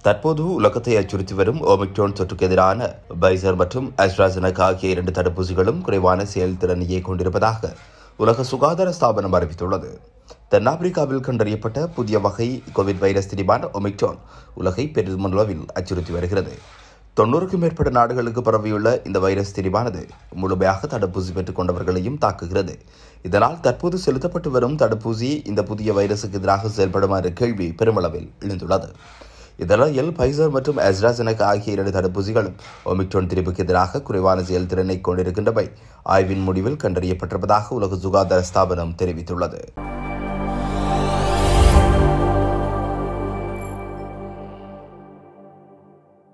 தற்போது உலகத்தை அச்சுறுத்தி வரும் ஓமிக்ரோன் தொற்றுக்கு எதிரான பைசர் மற்றும் அஸ்ட்ராசெனகா ஆகிய இரண்டு தடுப்பூசிகளும் குறைவான செயல்திறனையே கொண்டிருப்பதாக உலக சுகாதார ஸ்தாபனம் அறிவித்துள்ளது தென்னாப்பிரிக்காவில் கண்டறியப்பட்ட புதிய வகை கோவிட் வைரஸ் திரிபான ஒமிக்ரோன் உலகை பெருமளவில் அச்சுறுத்தி வருகிறது தொன்னூறுக்கும் மேற்பட்ட நாடுகளுக்கு பரவியுள்ள இந்த வைரஸ் திரிவானது முழுமையாக தடுப்பூசி பெற்றுக் கொண்டவர்களையும் தாக்குகிறது இதனால் தற்போது செலுத்தப்பட்டு வரும் தடுப்பூசி இந்த புதிய வைரசுக்கு எதிராக செயல்படுமாறு கேள்வி பெருமளவில் எழுந்துள்ளது இதனிடையில் பைசர் மற்றும் அஸ்ட்ராசெனகா ஆகிய இரண்டு தடுப்பூசிகளும் ஒமிக்ரோன் திரிவுக்கு எதிராக குறைவான செயல்திறனை கொண்டிருக்கின்றவை ஆய்வின் முடிவில் கண்டறியப்பட்டிருப்பதாக உலக சுகாதார ஸ்தாபனம் தெரிவித்துள்ளது